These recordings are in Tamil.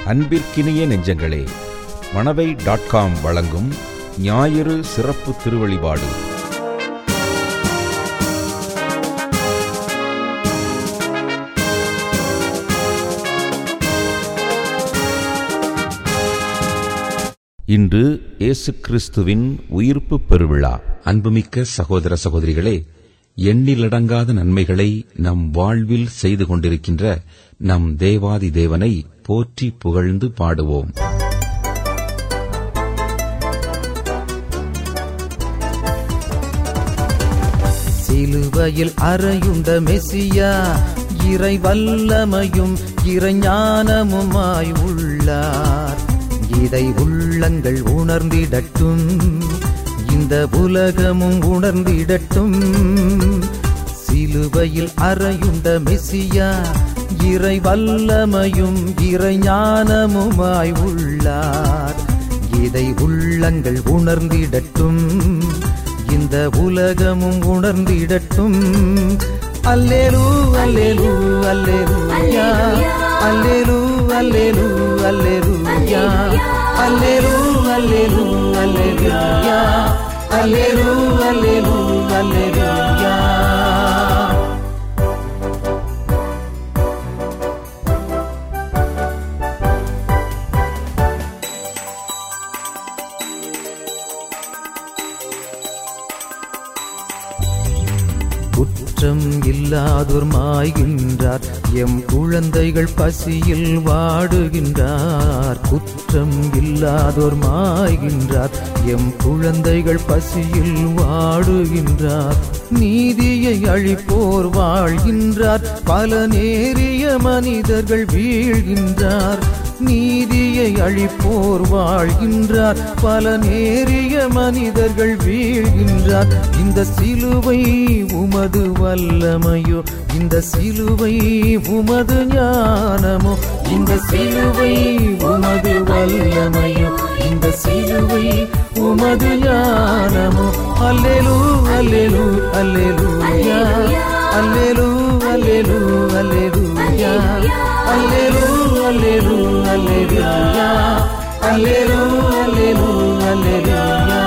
அன்பிற்கினிய நெஞ்சங்களே மணவை டாட் காம் வழங்கும் ஞாயிறு சிறப்பு திருவழிபாடு இன்று இயேசு கிறிஸ்துவின் உயிர்ப்பு பெருவிழா அன்புமிக்க சகோதர சகோதரிகளே எண்ணிலடங்காத நன்மைகளை நம் வாழ்வில் செய்து கொண்டிருக்கின்ற நம் தேவாதி தேவனை போற்றி புகழ்ந்து பாடுவோம் சிலுவையில் அறையுண்ட மெசியா இறை வல்லமையும் இறைஞானமுமாய் உள்ளார் இதை உள்ளங்கள் உணர்ந்திடட்டும் இந்த உலகமும் உணர்ந்திடட்டும் சிலுவையில் அறையுண்ட மெசியா இறை வல்லமையும் இறைஞானமுமாய் உள்ளார் இதை உள்ளங்கள் உணர்ந்திடட்டும் இந்த உலகமும் உணர்ந்திடட்டும் அல்லேலூ அல்லேலூ அல்லேலூயா அல்லேலூ அல்லேலூ அல்லேலூயா அல்லேலூ அல்லேலூ அல்லேலூயா அல்லேலூ அல்லேலூ அல்லேலூயா குற்றம் இல்லாதோர் மாய்கின்றார் எம் குழந்தைகள் பசியில் வாடுகின்றார் குற்றம் இல்லாதோர் மாய்கின்றார் எம் குழந்தைகள் பசியில் வாடுகின்றார் நீதியை அழிப்போர் வாழ்கின்றார் பல நேரிய மனிதர்கள் வீழ்கின்றார் நீதியை அழிப்போர் வாழ்கின்றார் பல நேரிய மனிதர்கள் வீழ்கின்றார் இந்த சிலுவை உமது வல்லமையோ இந்த சிலுவை உமது ஞானமோ இந்த சிலுவை உமது வல்லமையோ இந்த சிலுவை உமது ஞானமோ அல்லேலூ அல்லேலூ அல்லேலூயா அல்லேலூ அல்லேலூ அல்லேலூயா அல்லேலூ அல்லேலூ அல்லேலூயா அல்லேலூ அல்லேலூ அல்லேலூயா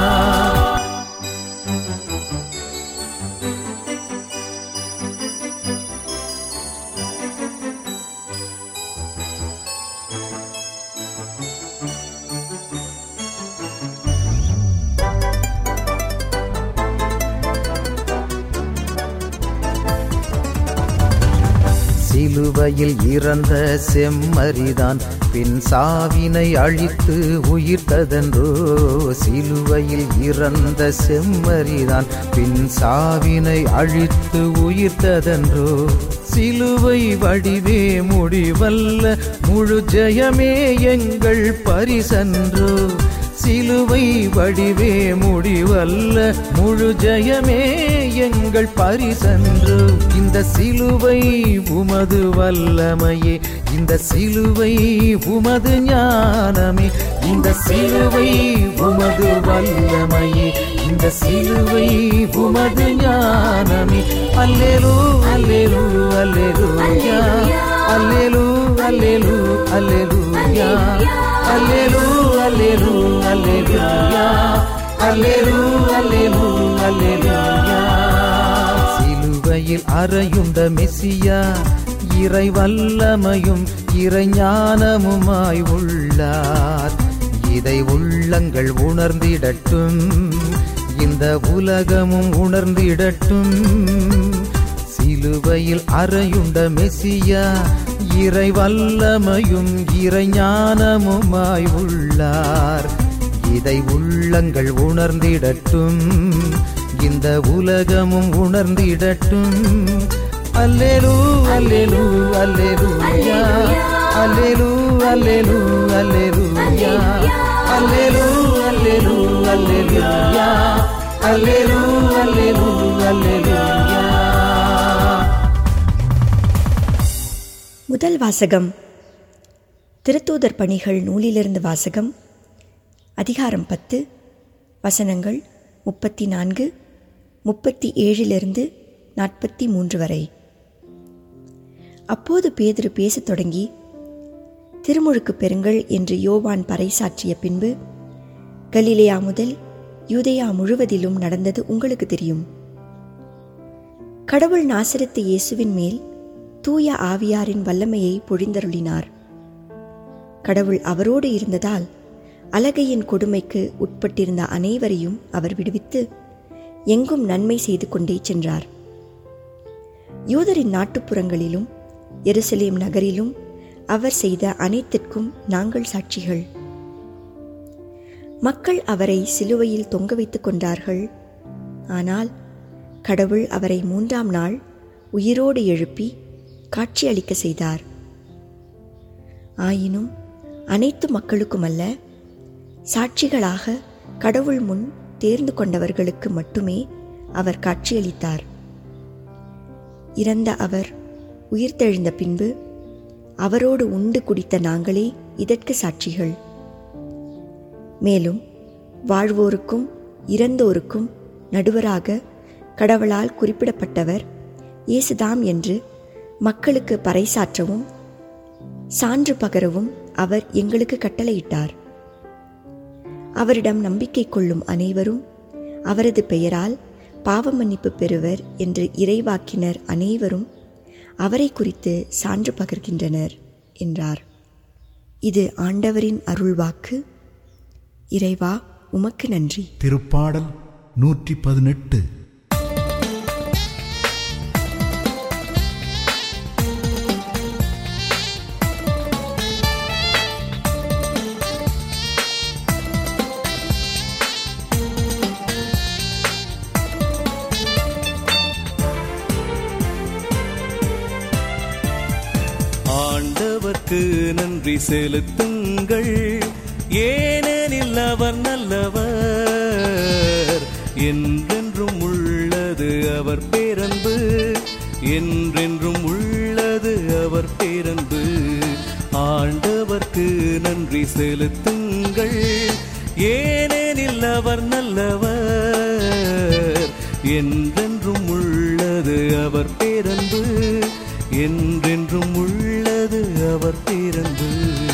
சிலுவையில் இறந்த செம்மறிதான் பின் சாவினை அழித்து உயிர்த்ததென்றோ சிலுவையில் இறந்த செம்மறிதான் பின் சாவினை அழித்து உயிர்த்ததென்றோ சிலுவை வடிவே முடிவல்ல முழு ஜெயமே எங்கள் பரிசன்றோ சிலுவை வடிவே முடிவல்ல முழு ஜெயமே எங்கள் பரிசன்று இந்த சிலுவை உமது வல்லமையே இந்த சிலுவை உமது ஞானமே இந்த சிலுவை உமது வல்லமையே இந்த சிலுவை உமது ஞானமே அல்லேலூ அல்லேலூ அல்லேலூயா அல்லேலூ அல்லேலூ அல்லேலூயா அல்லேலூ அல்லேலூ அல்லேலூயா அல்லேலூ அல்லேலூ அல்லேலூயா சிலுவையில் அறையுண்ட மெசியா இறை வல்லமையும் இறை ஞானமுமாய் உள்ளார் இதை உள்ளங்கள் உணர்ந்திடட்டும் இந்த உலகமும் உணர்ந்திடட்டும் சிலுவையில் அறையுண்ட மெசியா இறை வல்லமையும் இறை ஞானமுமாய் உள்ளார் இதை உள்ளங்கள் உணர்ந்திடட்டும் இந்த உலகமும் உணர்ந்திடட்டும் அல்லேலூ அல்லேலூ அல்லேலூயா அல்லேலூ அல்லேலூ அல்லேலூயா அல்லேலூ அல்லேலூ அல்லேலூயா அல்லேலூ அல்லேலூ அல்லேலூயா முதல் வாசகம் திருத்தூதர் பணிகள் நூலிலிருந்து வாசகம் அதிகாரம் பத்து வசனங்கள் முப்பத்தி நான்கு முப்பத்தி ஏழிலிருந்து நாற்பத்தி மூன்று வரை அப்போது பேதுரு பேசத் தொடங்கி திருமுழுக்கு பெறுங்கள் என்று யோவான் பறைசாற்றிய பின்பு கலிலேயா முதல் யூதேயா முழுவதிலும் நடந்தது உங்களுக்கு தெரியும் கடவுள் நாசரத்து இயேசுவின் மேல் தூய ஆவியாரின் வல்லமையை பொழிந்தருளினார் கடவுள் அவரோடு இருந்ததால் அலகையின் கொடுமைக்கு உட்பட்டிருந்த அனைவரையும் அவர் விடுவித்து எங்கும் நன்மை செய்து கொண்டே சென்றார் யூதரின் நாட்டுப்புறங்களிலும் எருசலேம் நகரிலும் அவர் செய்த அனைத்திற்கும் நாங்கள் சாட்சிகள் மக்கள் அவரை சிலுவையில் தொங்க வைத்துக் கொண்டார்கள் ஆனால் கடவுள் அவரை மூன்றாம் நாள் உயிரோடு எழுப்பி காட்சியளிக்க செய்தார் ஆயினும் அனைத்து மக்களுக்குமல்ல சாட்சிகளாக கடவுள் முன் தேர்ந்து கொண்டவர்களுக்கு மட்டுமே அவர் காட்சியளித்தார் இறந்த அவர் உயிர்த்தெழுந்த பின்பு அவரோடு உண்டு குடித்த நாங்களே இதற்கு சாட்சிகள் மேலும் வாழ்வோருக்கும் இறந்தோருக்கும் நடுவராக கடவுளால் குறிப்பிடப்பட்டவர் இயேசுதாம் என்று மக்களுக்கு பறைசாற்றவும் சான்று பகரவும் அவர் எங்களுக்கு கட்டளையிட்டார் அவரிடம் நம்பிக்கை கொள்ளும் அனைவரும் அவரது பெயரால் பாவ மன்னிப்பு பெறுவர் என்று இறைவாக்கினர் அனைவரும் அவரை குறித்து சான்று பகர்கின்றனர் என்றார் இது ஆண்டவரின் அருள்வாக்கு இறைவா உமக்கு நன்றி திருப்பாடல் நூற்றி பதினெட்டு ஆண்டவர்க்கு நன்றி செலுத்துங்கள் ஏனெனில் அவர் நல்லவர் என்றென்றும் உள்ளது அவர் பேரன்பு என்றென்றும் உள்ளது அவர் பேரன்பு ஆண்டவர்க்கு நன்றி செலுத்துங்கள் ஏனெனில் அவர் நல்லவர் என்றென்றும் உள்ளது அவர் பேரன்பு என்றென்றும் உள்ளது அவர் பேரன்பு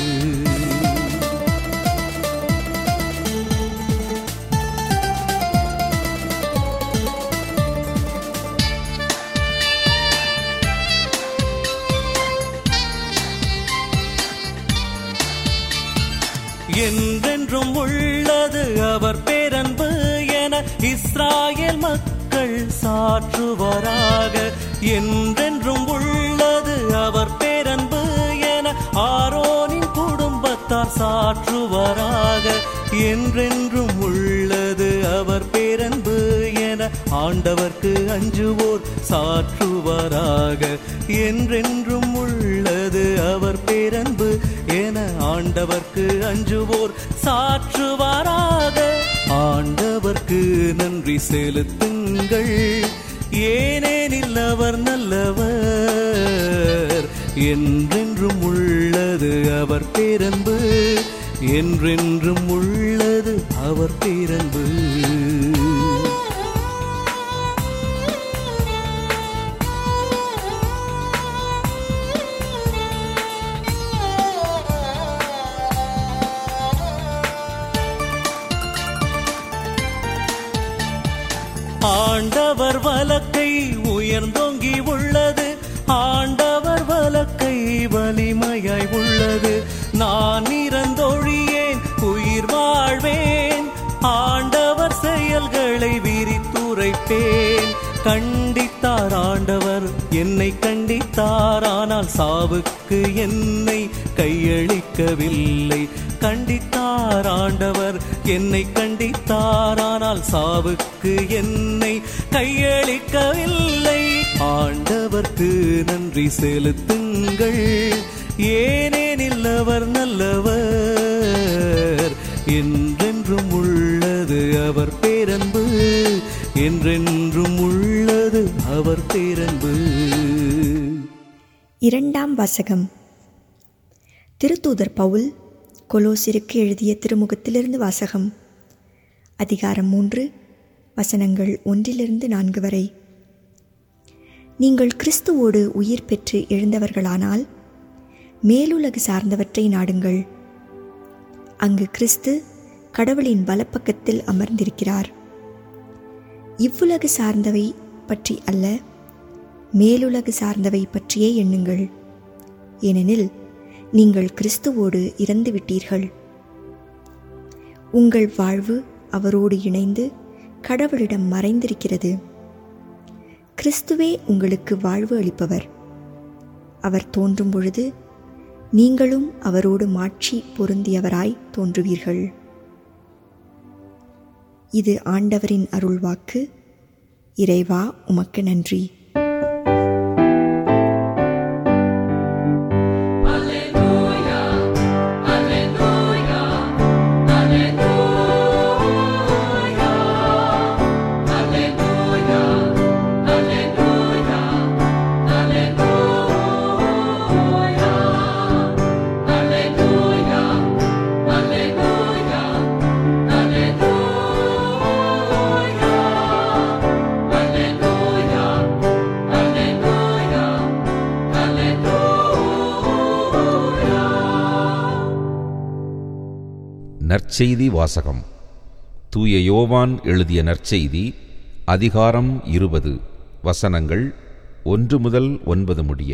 என்றென்றும் உள்ளது அவர் பேரன்பு என இஸ்ராயேல் மக்கள் சாற்றுவாராக என்றென்றும் உள்ளது அவர் பேரன்பு என ஆரோனின் குடும்பத்தார் சாற்றுவாராக என்றென்றும் உள்ளது அவர் பேரன்பு என ஆண்டவர்க்கு அஞ்சுவோர் சாற்றுவாராக என்றென்றும் உள்ளது அவர் பேரன்பு என ஆண்டவர்க்கு அஞ்சுவோர் சாற்றுவாராக ஆண்டவர்க்கு நன்றி செலுத்துங்கள் ஏனெனில் அவர் நல்லவர் என்றென்றும் உள்ளது அவர் பேரன்பு என்றென்றும் உள்ளது அவர் பேரன்பு ஆண்டவர் வலக்கை உயர்ந்தோங்கி உள்ளது ஆண்டவர் வலக்கை வலிமையாய் உள்ளது நான் இறந்தொழியேன் உயிர் வாழ்வேன் ஆண்டவர் செயல்களை விரித்துரைப்பேன் கண்டித்தார் ஆண்டவர் என்னை கண்டித்தார் ஆனால் சாவுக்கு என்னை கையளிக்கவில்லை கண்டித்தார் ஆண்டவர் என்னை கண்டித்தார் ஆனால் சாவுக்கு என்னை கையளிக்கவில்லை ஆண்டவர்க்கு நன்றி செலுத்துங்கள் ஏனேனில் அவர் நல்லவர் என்றென்றும் உள்ளது அவர் பேரன்பு என்றென்றும் உள்ளது அவர் பேரன்பு இரண்டாம் வாசகம் திருத்தூதர் பவுல் கொலோசிற்கு எழுதிய திருமுகத்திலிருந்து வாசகம் அதிகாரம் மூன்று வசனங்கள் ஒன்றிலிருந்து நான்கு வரை நீங்கள் கிறிஸ்துவோடு உயிர் பெற்று எழுந்தவர்களானால் மேலுலகு சார்ந்தவற்றை நாடுங்கள் அங்கு கிறிஸ்து கடவுளின் வலப்பக்கத்தில் அமர்ந்திருக்கிறார் இவ்வுலகு சார்ந்தவை பற்றி அல்ல மேலுலகு சார்ந்தவை பற்றியே எண்ணுங்கள் ஏனெனில் நீங்கள் கிறிஸ்துவோடு இறந்து விட்டீர்கள் உங்கள் வாழ்வு அவரோடு இணைந்து கடவுளிடம் மறைந்திருக்கிறது கிறிஸ்துவே உங்களுக்கு வாழ்வு அளிப்பவர் அவர் தோன்றும் பொழுது நீங்களும் அவரோடு மாட்சி பொருந்தியவராய் தோன்றுவீர்கள் இது ஆண்டவரின் அருள்வாக்கு இறைவா உமக்கு நன்றி நற்செய்தி வாசகம் தூய யோவான் எழுதிய நற்செய்தி அதிகாரம் இருபது வசனங்கள் ஒன்று முதல் ஒன்பது முடிய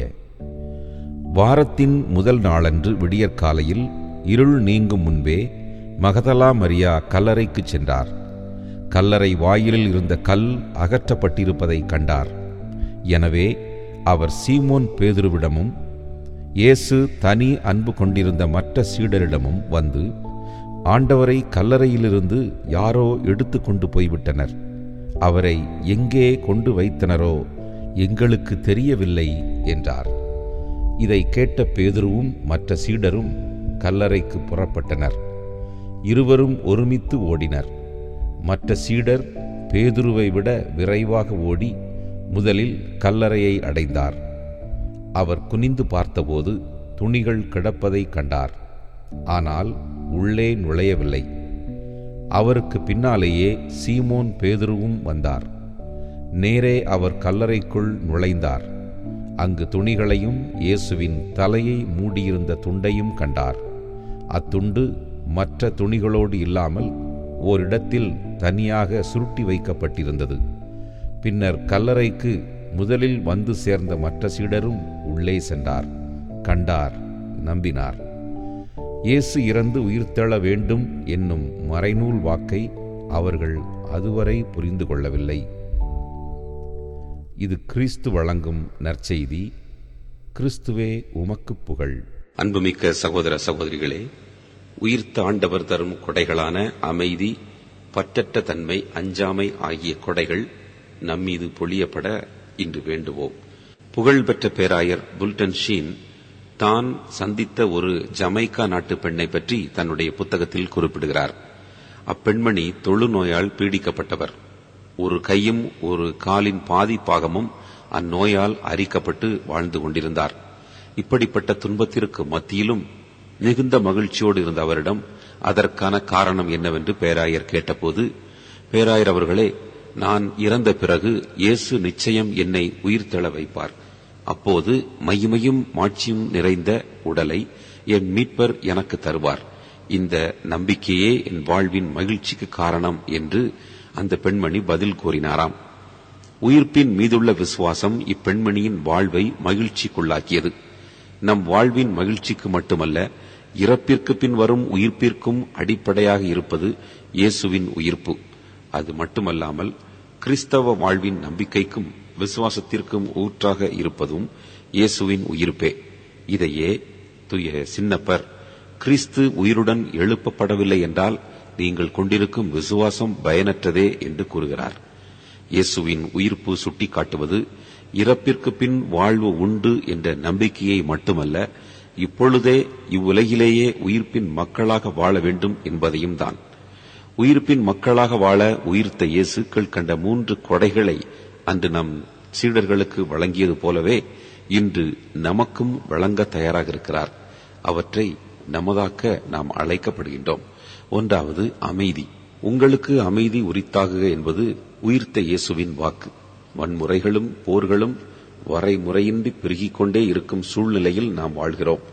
வாரத்தின் முதல் நாளன்று விடியற்காலையில் இருள் நீங்கும் முன்பே மகதலா மரியா கல்லறைக்குச் சென்றார் கல்லறை வாயிலில் இருந்த கல் அகற்றப்பட்டிருப்பதை கண்டார் எனவே அவர் சீமோன் பேதுருவிடமும் இயேசு தனி அன்பு கொண்டிருந்த மற்ற சீடரிடமும் வந்து ஆண்டவரை கல்லறையிலிருந்து யாரோ எடுத்து கொண்டு போய்விட்டனர் அவரை எங்கே கொண்டு வைத்தனரோ எங்களுக்கு தெரியவில்லை என்றார் இதை கேட்ட பேதுருவும் மற்ற சீடரும் கல்லறைக்கு புறப்பட்டனர் இருவரும் ஒருமித்து ஓடினர் மற்ற சீடர் பேதுருவை விட விரைவாக ஓடி முதலில் கல்லறையை அடைந்தார் அவர் குனிந்து பார்த்தபோது துணிகள் கிடப்பதை கண்டார் ஆனால் உள்ளே நுழையவில்லை அவருக்கு பின்னாலேயே சீமோன் பேதுருவும் வந்தார் நேரே அவர் கல்லறைக்குள் நுழைந்தார் அங்கு துணிகளையும் இயேசுவின் தலையை மூடியிருந்த துண்டையும் கண்டார் அத்துண்டு மற்ற துணிகளோடு இல்லாமல் ஓரிடத்தில் தனியாக சுருட்டி வைக்கப்பட்டிருந்தது பின்னர் கல்லறைக்கு முதலில் வந்து சேர்ந்த மற்ற சீடரும் உள்ளே சென்றார் கண்டார் நம்பினார் இயேசு இறந்து உயிர்த்தெழ வேண்டும் என்னும் மறைநூல் வாக்கை அவர்கள் அதுவரை புரிந்து கொள்ளவில்லை இது கிறிஸ்து வழங்கும் நற்செய்தி கிறிஸ்துவே உமக்குப் புகழ் அன்புமிக்க சகோதர சகோதரிகளே உயிர்த்த ஆண்டவர் தரும் கொடைகளான அமைதி பற்றற்ற தன்மை அஞ்சாமை ஆகிய கொடைகள் நம்மீது பொழியப்பட இன்று வேண்டுவோம் புகழ்பெற்ற பேராயர் புல்டன் ஷீன் தான் சந்தித்த ஒரு ஜமைக்கா நாட்டு பெண்ணை பற்றி தன்னுடைய புத்தகத்தில் குறிப்பிடுகிறார் அப்பெண்மணி தொழுநோயால் பீடிக்கப்பட்டவர் ஒரு கையும் ஒரு காலின் பாதி பாகமும் அந்நோயால் அரிக்கப்பட்டு வாழ்ந்து கொண்டிருந்தார் இப்படிப்பட்ட துன்பத்திற்கு மத்தியிலும் மிகுந்த மகிழ்ச்சியோடு இருந்த அவரிடம் அதற்கான காரணம் என்னவென்று பேராயர் கேட்டபோது பேராயர் அவர்களே நான் இறந்த பிறகு இயேசு நிச்சயம் என்னை உயிர்த்தெழ வைப்பார் அப்போது மையுமையும் மாட்சியும் நிறைந்த உடலை என் மீட்பர் எனக்கு தருவார் இந்த நம்பிக்கையே என் வாழ்வின் மகிழ்ச்சிக்கு காரணம் என்று அந்த பெண்மணி பதில் கூறினாராம் உயிர்ப்பின் மீதுள்ள விசுவாசம் இப்பெண்மணியின் வாழ்வை மகிழ்ச்சிக்குள்ளாக்கியது நம் வாழ்வின் மகிழ்ச்சிக்கு மட்டுமல்ல இறப்பிற்கு பின் வரும் உயிர்ப்பிற்கும் அடிப்படையாக இருப்பது இயேசுவின் உயிர்ப்பு அது மட்டுமல்லாமல் கிறிஸ்தவ வாழ்வின் நம்பிக்கைக்கும் விசுவாசத்திற்கும் ஊற்றாக இருப்பதும் இயேசுவின் உயிர்ப்பே இதையே துய சின்னப்பர் கிறிஸ்து உயிருடன் எழுப்பப்படவில்லை என்றால் நீங்கள் கொண்டிருக்கும் விசுவாசம் பயனற்றதே என்று கூறுகிறார் இயேசுவின் உயிர்ப்பு சுட்டிக்காட்டுவது இறப்பிற்கு பின் வாழ்வு உண்டு என்ற நம்பிக்கையை மட்டுமல்ல இப்பொழுதே இவ்வுலகிலேயே உயிர்ப்பின் மக்களாக வாழ வேண்டும் என்பதையும் தான் உயிர்ப்பின் மக்களாக வாழ உயிர்த்த இயேசுக்கள் கண்ட மூன்று கொடைகளை அன்று நம் சீடர்களுக்கு வழங்கியது போலவே இன்று நமக்கும் வழங்க தயாராக இருக்கிறார் அவற்றை நமதாக்க நாம் அழைக்கப்படுகின்றோம் ஒன்றாவது அமைதி உங்களுக்கு அமைதி உரித்தாகுக என்பது உயிர்த்த இயேசுவின் வாக்கு வன்முறைகளும் போர்களும் வரைமுறையின்றி பெருகிக் கொண்டே இருக்கும் சூழ்நிலையில் நாம் வாழ்கிறோம்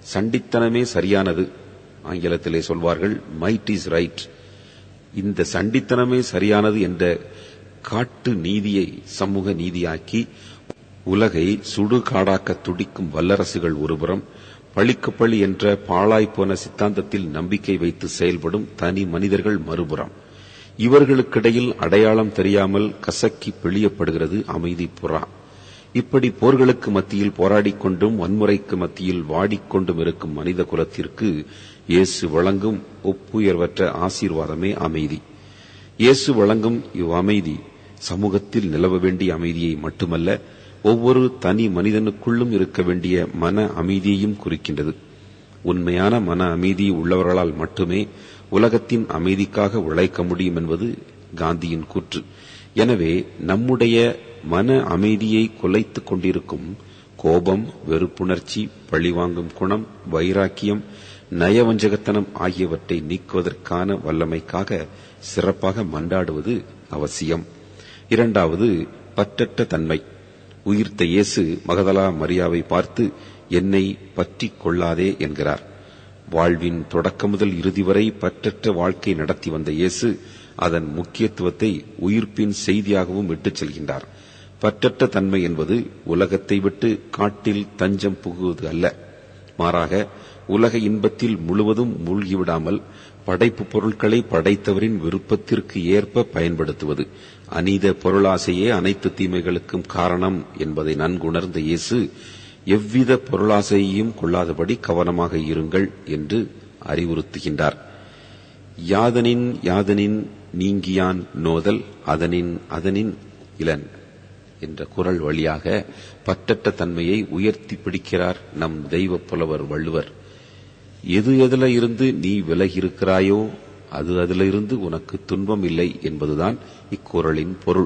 சண்டித்தனமே சரியானது ஆங்கிலத்திலே சொல்வார்கள் மைட் இஸ் ரைட் இந்த சண்டித்தனமே சரியானது என்ற காட்டு நீதியை சமூக நீதியாக்கி உலகை சுடுகாடாக்க துடிக்கும் வல்லரசுகள் ஒருபுறம் பழிக்கு பழி என்ற பாழாய்ப்போன சித்தாந்தத்தில் நம்பிக்கை வைத்து செயல்படும் தனி மனிதர்கள் மறுபுறம் இவர்களுக்கிடையில் அடையாளம் தெரியாமல் கசக்கி பிழியப்படுகிறது அமைதி புறா இப்படி போர்களுக்கு மத்தியில் போராடிக் கொண்டும் வன்முறைக்கு மத்தியில் வாடிக்கொண்டும் இருக்கும் மனித குலத்திற்கு இயேசு வழங்கும் ஒப்புயர்வற்ற ஆசீர்வாதமே அமைதி இயேசு வழங்கும் இவ் அமைதி சமூகத்தில் நிலவ வேண்டிய அமைதியை மட்டுமல்ல ஒவ்வொரு தனி மனிதனுக்குள்ளும் இருக்க வேண்டிய மன அமைதியையும் குறிக்கின்றது உண்மையான மன அமைதி உள்ளவர்களால் மட்டுமே உலகத்தின் அமைதிக்காக உழைக்க முடியும் என்பது காந்தியின் கூற்று எனவே நம்முடைய மன அமைதியை குலைத்துக் கொண்டிருக்கும் கோபம் வெறுப்புணர்ச்சி பழிவாங்கும் குணம் வைராக்கியம் நயவஞ்சகத்தனம் ஆகியவற்றை நீக்குவதற்கான வல்லமைக்காக சிறப்பாக மன்றாடுவது அவசியம் இரண்டாவது பற்றற்ற தன்மை உயிர்த்த இயேசு மகதலா மரியாவை பார்த்து என்னை பற்றிக் கொள்ளாதே என்கிறார் வாழ்வின் தொடக்கம் முதல் இறுதி வரை பற்றற்ற வாழ்க்கை நடத்தி வந்த இயேசு அதன் முக்கியத்துவத்தை உயிர்ப்பின் செய்தியாகவும் விட்டுச் செல்கின்றார் பற்றற்ற தன்மை என்பது உலகத்தை விட்டு காட்டில் தஞ்சம் புகுவது அல்ல மாறாக உலக இன்பத்தில் முழுவதும் மூழ்கிவிடாமல் படைப்பு பொருட்களை படைத்தவரின் விருப்பத்திற்கு ஏற்ப பயன்படுத்துவது அநீத பொருளாசையே அனைத்து தீமைகளுக்கும் காரணம் என்பதை நன்குணர்ந்த இயேசு எவ்வித பொருளாசையையும் கொள்ளாதபடி கவனமாக இருங்கள் என்று அறிவுறுத்துகின்றார் யாதனின் யாதனின் நீங்கியான் நோதல் அதனின் அதனின் இளன் என்ற குரல் வழியாக பற்றற்ற தன்மையை உயர்த்தி பிடிக்கிறார் நம் தெய்வ புலவர் வள்ளுவர் எது எதுல இருந்து நீ விலகி இருக்கிறாயோ அது அதில இருந்து உனக்கு துன்பம் இல்லை என்பதுதான் இக்குறளின் பொருள்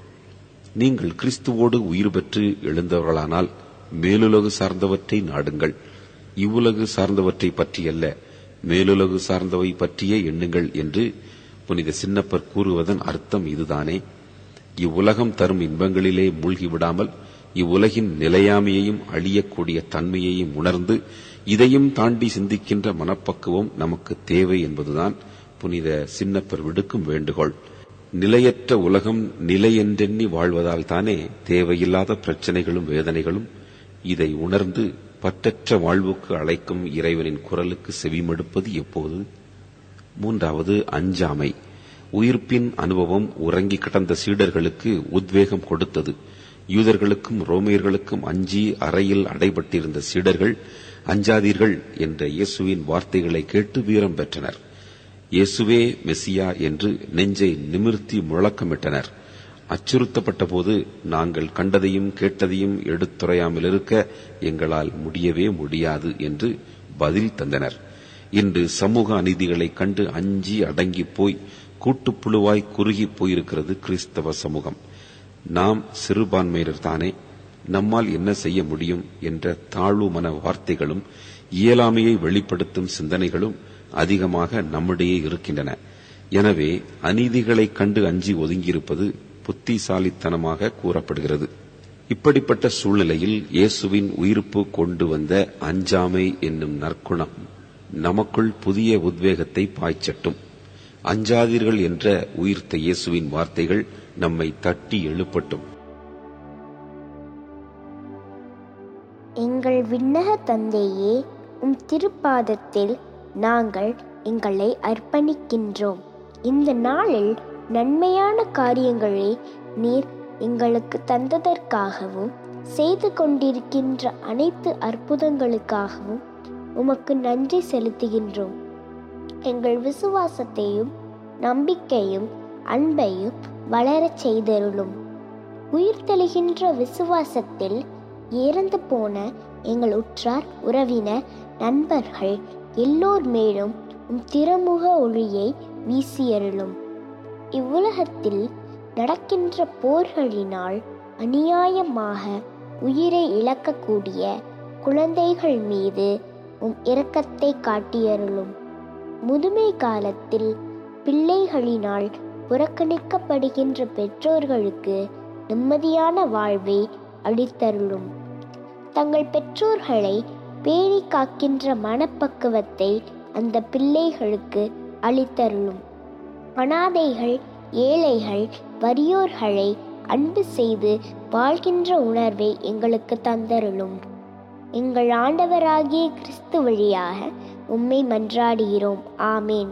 நீங்கள் கிறிஸ்துவோடு உயிர் பெற்று எழுந்தவர்களானால் மேலுலகு சார்ந்தவற்றை நாடுங்கள் இவ்வுலகு சார்ந்தவற்றை பற்றியல்ல மேலுலகு சார்ந்தவை பற்றியே எண்ணுங்கள் என்று புனித சின்னப்பர் கூறுவதன் அர்த்தம் இதுதானே இவ்வுலகம் தரும் இன்பங்களிலே மூழ்கிவிடாமல் இவ்வுலகின் நிலையாமையையும் அழியக்கூடிய தன்மையையும் உணர்ந்து இதையும் தாண்டி சிந்திக்கின்ற மனப்பக்குவம் நமக்கு தேவை என்பதுதான் புனித சின்னப்பர் விடுக்கும் வேண்டுகோள் நிலையற்ற உலகம் நிலை என்றெண்ணி வாழ்வதால் தானே தேவையில்லாத பிரச்சனைகளும் வேதனைகளும் இதை உணர்ந்து பற்றற்ற வாழ்வுக்கு அழைக்கும் இறைவனின் குரலுக்கு செவிமடுப்பது எப்போது மூன்றாவது அஞ்சாமை உயிர்ப்பின் அனுபவம் உறங்கி கிடந்த சீடர்களுக்கு உத்வேகம் கொடுத்தது யூதர்களுக்கும் ரோமியர்களுக்கும் அஞ்சி அறையில் அடைபட்டிருந்த சீடர்கள் அஞ்சாதீர்கள் என்ற இயேசுவின் வார்த்தைகளை கேட்டு வீரம் பெற்றனர் இயேசுவே மெசியா என்று நெஞ்சை நிமிர்த்தி முழக்கமிட்டனர் அச்சுறுத்தப்பட்ட போது நாங்கள் கண்டதையும் கேட்டதையும் எடுத்துரையாமல் இருக்க எங்களால் முடியவே முடியாது என்று பதில் தந்தனர் இன்று சமூக அநீதிகளைக் கண்டு அஞ்சி அடங்கி போய் கூட்டுப்புழுவாய் குறுகி போயிருக்கிறது கிறிஸ்தவ சமூகம் நாம் சிறுபான்மையினர் தானே நம்மால் என்ன செய்ய முடியும் என்ற தாழ்வு மன வார்த்தைகளும் இயலாமையை வெளிப்படுத்தும் சிந்தனைகளும் அதிகமாக நம்மிடையே இருக்கின்றன எனவே அநீதிகளைக் கண்டு அஞ்சி ஒதுங்கியிருப்பது புத்திசாலித்தனமாக கூறப்படுகிறது இப்படிப்பட்ட சூழ்நிலையில் இயேசுவின் உயிர்ப்பு கொண்டு வந்த அஞ்சாமை என்னும் நற்குணம் நமக்குள் புதிய உத்வேகத்தை பாய்ச்சட்டும் அஞ்சாதீர்கள் என்ற உயிர்த்த இயேசுவின் வார்த்தைகள் நம்மை தட்டி எழுப்பட்டும் எங்கள் விண்ணக தந்தையே உம் திருப்பாதத்தில் நாங்கள் எங்களை அர்ப்பணிக்கின்றோம் இந்த நாளில் நன்மையான காரியங்களை நீர் எங்களுக்கு தந்ததற்காகவும் செய்து கொண்டிருக்கின்ற அனைத்து அற்புதங்களுக்காகவும் உமக்கு நன்றி செலுத்துகின்றோம் எங்கள் விசுவாசத்தையும் நம்பிக்கையும் அன்பையும் வளரச் செய்தருளும் உயிர்த்தெழுகின்ற விசுவாசத்தில் இறந்து போன எங்கள் உற்றார் உறவினர் நண்பர்கள் எல்லோர் மேலும் உம் திருமுக ஒளியை வீசியருளும் இவ்வுலகத்தில் நடக்கின்ற போர்களினால் அநியாயமாக உயிரை இழக்கக்கூடிய குழந்தைகள் மீது உம் இரக்கத்தை காட்டியருளும் முதுமை காலத்தில் பிள்ளைகளினால் புறக்கணிக்கப்படுகின்ற பெற்றோர்களுக்கு நிம்மதியான வாழ்வை அளித்தருளும் தங்கள் பெற்றோர்களை பேணி காக்கின்ற மனப்பக்குவத்தை அந்த பிள்ளைகளுக்கு அளித்தருளும் அனாதைகள் ஏழைகள் வறியோர்களை அன்பு செய்து வாழ்கின்ற உணர்வை எங்களுக்கு தந்தருளும் எங்கள் ஆண்டவராகிய கிறிஸ்து வழியாக உம்மை மன்றாடுகிறோம் ஆமேன்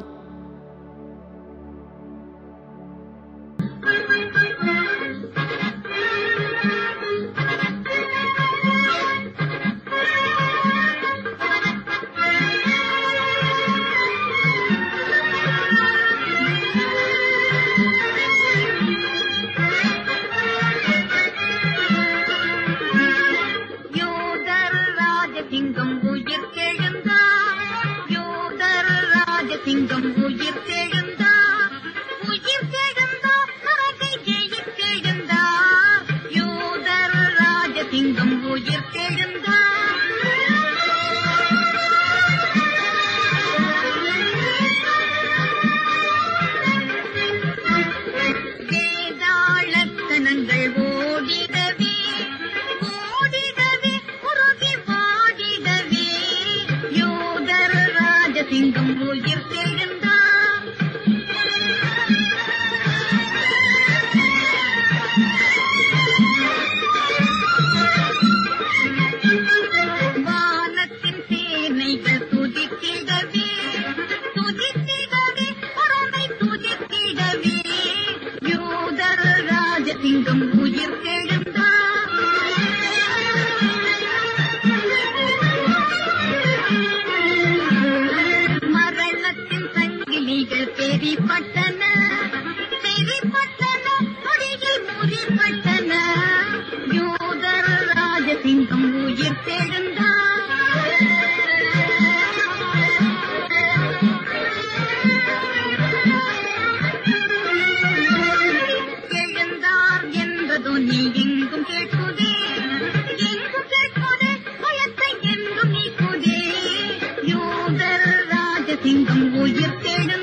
யோதர் ராஜசிங்கம் உயிர் தெழுந்தார் யோதர் ராஜசிங்கம் உயிர் தெழுந்தார் உயிர் தெழுந்தார் நரகை ஜெயித் தெழுந்தார் யோதர் ராஜசிங்கம் உயிர் தெழுந்தார் வேதாளத்தனங்கள் ஓடிடவே ஓடிடவே உருகி வாடிடவே யோதர் ராஜசிங்கம் உயிர் தெழுந்தார் வானத்தின் சேனைகள் துதித்திடவே துதித்திடவே பறவை துதித்திடவே யோதர் ராஜசிங்கம் உயிர் தெழுந்தார் மரணத்தின் சங்கிலிகள் பெரிப்பட்டன பெரிப்பட்டன முடியில் முறிப்பட்டன யோதர் ராஜசிங்கம் உயிர் எழுந்தார் என்பதோ நீ எங்கும் கேட்குதே எங்கும் கேட்குதே பயத்தை என்றும் நீக்குதே யோதர் ராஜசிங்கம் உயிர்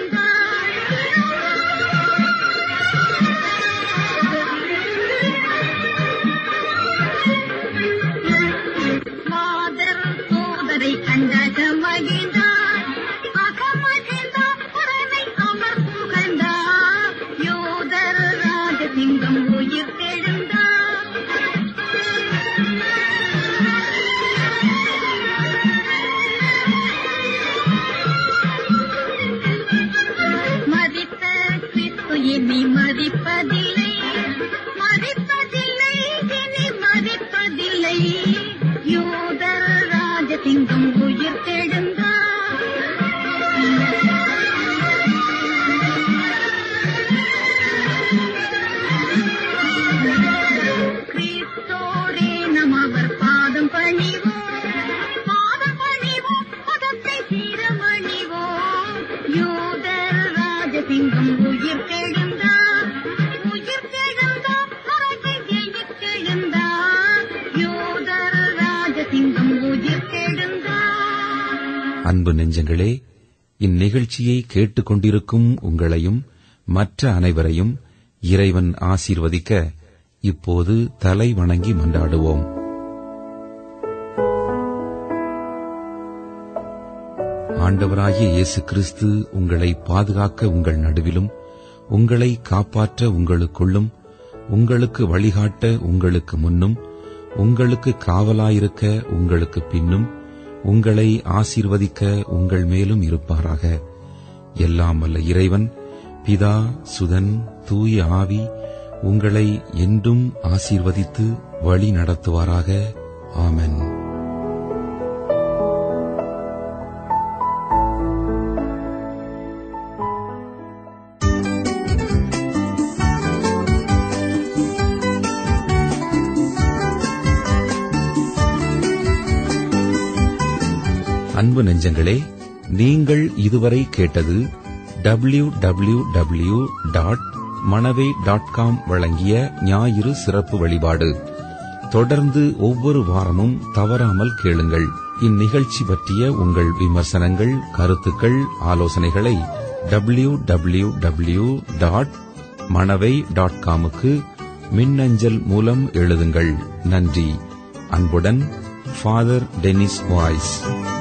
மாதர் சோதரை கண்டக மகிழ்ந்தார் அகமகிழ்ந்தார் புறனை அமர் புகழ்ந்தார் யோதர் ராஜசிங்கம் உயிர் மதித்த கிறிஸ்து இனி மதிப்பதில்லை மதிப்பதில்லை இனி மதிப்பதில்லை யோதர் ராஜசிங்கம் உயிர் கிறிஸ்தோரே நம் அவர் பாதம் பணிவோம் பாதம் பணிவோம் பதத்தை சீரமணிவோம் யோதர் ராஜசிங்கம் உயிர் தெழுந்தார் உயிர் தெழுந்தார் மரத்தை ஜெயித் தெழுந்தார் யோதர் ராஜசிங்கம் உயிர் தெழுந்தார் அன்பு நெஞ்சங்களே இந்நிகழ்ச்சியை கேட்டுக்கொண்டிருக்கும் உங்களையும் மற்ற அனைவரையும் இறைவன் ஆசீர்வதிக்க இப்போது தலை வணங்கி மன்றாடுவோம் ஆண்டவராகிய இயேசு கிறிஸ்து உங்களை பாதுகாக்க உங்கள் நடுவிலும் உங்களை காப்பாற்ற உங்களுக்குள்ளும் உங்களுக்கு வழிகாட்ட உங்களுக்கு முன்னும் உங்களுக்கு காவலாயிருக்க உங்களுக்கு பின்னும் உங்களை ஆசீர்வதிக்க உங்கள் மேலும் இருப்பாராக எல்லாம் வல்ல இறைவன் பிதா சுதன் தூய ஆவி உங்களை என்றும் ஆசீர்வதித்து வழி நடத்துவாராக ஆமென் அன்பு நெஞ்சங்களே நீங்கள் இதுவரை கேட்டது W W W dot Manavai dot com வழங்கிய ஞாயிறு சிறப்பு வழிபாடு தொடர்ந்து ஒவ்வொரு வாரமும் தவறாமல் கேளுங்கள் இந்நிகழ்ச்சி பற்றிய உங்கள் விமர்சனங்கள் கருத்துக்கள் ஆலோசனைகளை W W W dot Manavai dot காமுக்கு மின்னஞ்சல் மூலம் எழுதுங்கள் நன்றி அன்புடன் Father Dennis Weiss.